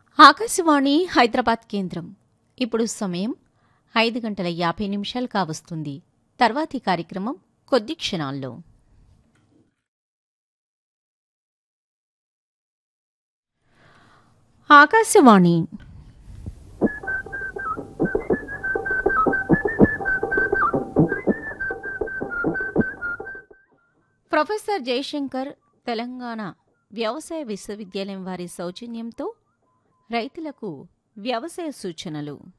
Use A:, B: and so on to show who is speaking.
A: ఆకాశవాణి హైదరాబాద్ కేంద్రం ఇప్పుడు సమయం ఐదు గంటల యాభై నిమిషాలు కావస్తుంది తర్వాతి కార్యక్రమం కొద్ది క్షణాల్లో ఆకాశవాణి ప్రొఫెసర్ జయశంకర్ తెలంగాణ వ్యవసాయ విశ్వవిద్యాలయం వారి సౌజన్యంతో రైతులకు వ్యవసాయ సూచనలు